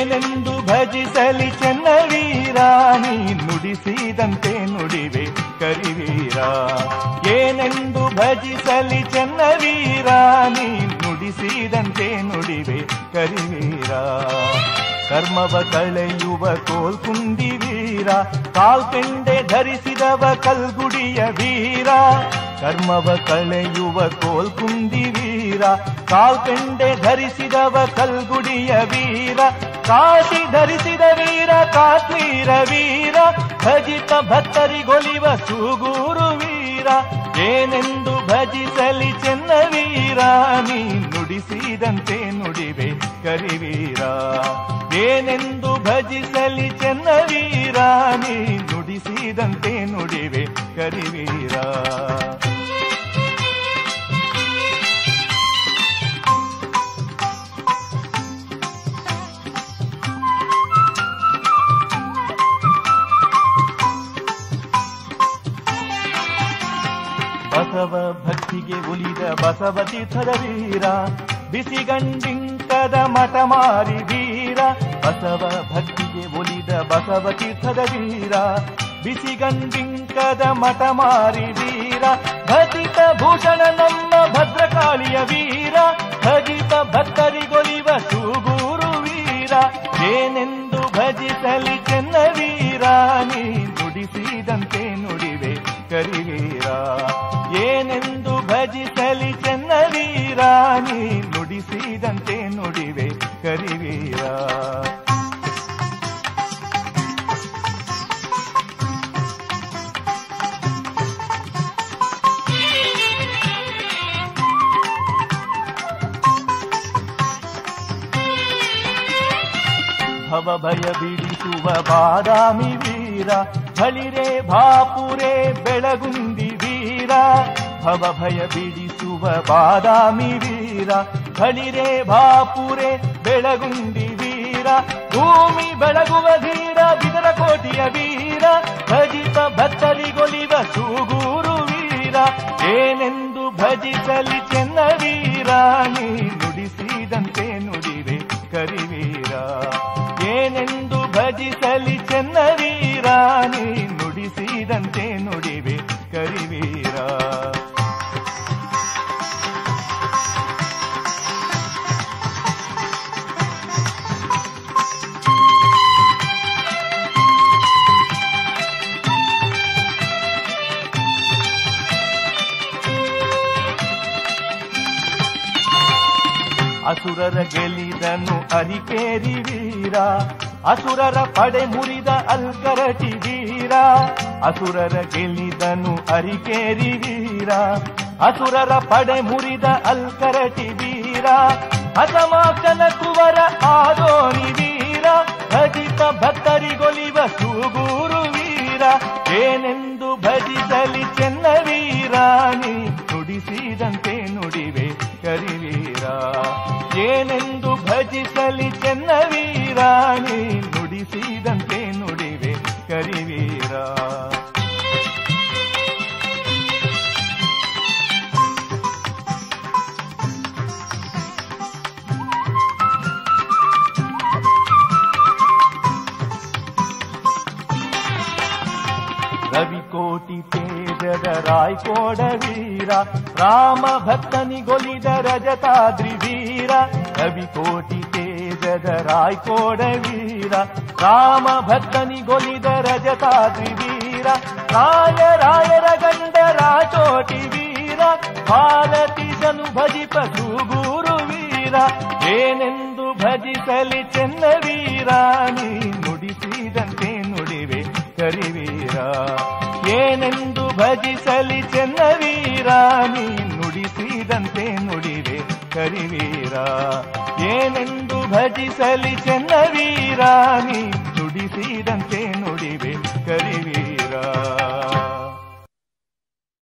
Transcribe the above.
ಏನೆಂದು ಭಜಿಸಲಿ ಚೆನ್ನವೀರ ನೀ ನುಡಿಸಿದಂತೆ ನುಡಿವೆ ಕರಿವೀರ ಏನೆಂದು ಭಜಿಸಲಿ ಚೆನ್ನವೀರ ನೀ ನುಡಿಸಿದಂತೆ ನುಡಿವೆ ಕರಿವೀರ ಕರ್ಮವ ಕಳೆಯುವ ಕೋಲ್ಕುಂದಿ ವೀರ ಕಾಲ್ಪೆಂಡೆ ಧರಿಸಿದವ ಕಲ್ಗುಡಿಯ ವೀರ ಕರ್ಮವ ಕಳೆಯುವ ಕೋಲ್ಕುಂದಿ ವೀರ ಕಾಲ್ಪೆಂಡೆ ಧರಿಸಿದವ ಕಲ್ಗುಡಿಯ ವೀರ ಕಾಶಿ ಧರಿಸಿದ ವೀರ ಕಾಶ್ಮೀರ ವೀರ ಭಜಿತ ಭಕ್ತರಿಗೊಲಿವ ಸುಗೂರು ವೀರ ಏನೆಂದು ಭಜಿಸಲಿ ಚೆನ್ನ ವೀರ ನೀ ನುಡಿಸಿದಂತೆ ನುಡಿವೆ ಕರಿವೀರ ಏನೆಂದು ಭಜಿಸಲಿ ಚೆನ್ನ ವೀರ ನೀ ನುಡಿಸಿದಂತೆ ನುಡಿವೆ ಕರಿವೀರ ಬಸವ ಭಕ್ತಿಗೆ ಉಲಿದ ಬಸವ ತೀರ್ಥದ ವೀರ ಬಿಸಿಗಂಡಿಂಕದ ಮಠ ಮಾರಿ ವೀರ ಬಸವ ಭಕ್ತಿಗೆ ಒಲಿದ ಬಸವ ತೀರ್ಥದ ವೀರ ಬಿಸಿಗಂಡಿಂಕದ ಮಠ ಮಾರಿ ವೀರ ಭಜಿತ ಭೂಷಣ ನಮ್ಮ ಭದ್ರಕಾಳಿಯ ವೀರ ಭಜಿತ ಭಕ್ತರಿಗೊಲಿವ ಸುಗೂರು ವೀರ ಏನೆಂದು ಭಜಿಸಲಿ ಚೆನ್ನ ವೀರ ನೀ ನುಡಿಸಿದಂತೆ ನುಡಿವೆ ಕರಿವೀರ ಏನೆಂದು ಭಜಿಸಲಿ ಚೆನ್ನ ವೀರ ನೀ ನುಡಿಸಿದಂತೆ ನುಡಿವೆ ಕರಿವೀರ ಭವ ಭಯ ಬಿಡಿಸುವ ಬಾದಾಮಿ ವೀರ ಬಳಿರೆ ಭಾಪುರೆ ಬೆಳಗುಂದಿ ವೀರ ಭವ ಭಯ ಬಿಡಿಸುವ ಬಾದಾಮಿ ವೀರ ಬಳಿರೆ ಭಾಪುರೆ ಬೆಳಗುಂದಿ ವೀರ ಭೂಮಿ ಬೆಳಗುವ ಧೀರ ಬಿದರ ಕೋಟಿಯ ವೀರ ಭಜಿತ ಭಕ್ತರಿಗೊಲಿವ ಸುಗೂರು ವೀರ ಏನೆಂದು ಭಜಿಸಲಿ ಚೆನ್ನ ವೀರ ನೀ ನುಡಿಸಿದಂತೆ ನುಡಿವೆ ಕರಿವೀರ ಏನೆಂದು ಭಜಿಸಲಿ ಚೆನ್ನ ವೀರ ನೀ ನುಡಿಸಿದಂತೆ ನುಡಿವೆ ಕರಿವೀರ ಅಸುರರ ಗೆಲಿದನು ಅರಿಕೇರಿ ವೀರ ಅಸುರರ ಪಡೆ ಮುರಿದ ಅಲ್ಕರಟಿ ವೀರ ಅಸುರರ ಗೆಲಿದನು ಅರಿಕೇರಿ ವೀರ ಅಸುರರ ಪಡೆ ಮುರಿದ ಅಲ್ಕರಟಿ ವೀರ ಅಸಮಾಕ್ಷನ ಕುವರ ಆದೋನಿ ವೀರ ಭಜಿತ ಭಕ್ತರಿಗೊಲಿವ ಸುಗೂರು ವೀರ ಏನೆಂದು ಭಜಿಸಲಿ ಚೆನ್ನ ವೀರ ನೀ ನುಡಿಸಿದಂತೆ ನುಡಿವೆ ಕರಿವೀರ ಏನೆಂದು ಭಜಿಸಲಿ ಚೆನ್ನ ವೀರ ನೀ ನುಡಿಸಿದಂತೆ ನುಡಿವೆ ಕರಿವೀರ ರವಿಕೋಟಿ ತೇಜದ ರಾಯ್ಕೋಡ ವೀರ ರಾಮ ಭಕ್ತನಿಗೊಲಿದ ರಜತಾದ್ರಿ ವೀರ ರವಿಕೋಟಿ ತೇಜದ ರಾಯ್ಕೋಡ ವೀರ ರಾಮ ಭಕ್ತನಿಗೊಲಿದ ರಜತಾದ್ರಿ ವೀರ ರಾಯ ರಾಯರ ಗಂಡ ರಾಚೋಟಿ ವೀರ ಭಾರತೀಶನು ಭಜಿಪ ಸುಗೂರು ವೀರ ಏನೆಂದು ಭಜಿಸಲಿ ಚೆನ್ನ ವೀರ ನೀ ನುಡಿಸಿದಂತೆ ನುಡಿವೆ ಕರಿವೀರ ಏನೆಂದು ಭಜಿಸಲಿ ಚೆನ್ನ ವೀರ ನೀ ನುಡಿಸಿದಂತೆ ನುಡಿವೆ ಕರಿವೀರ ಏನೆಂದು ಭಜಿಸಲಿ ಚೆನ್ನ ವೀರ ನೀ ನುಡಿಸಿದಂತೆ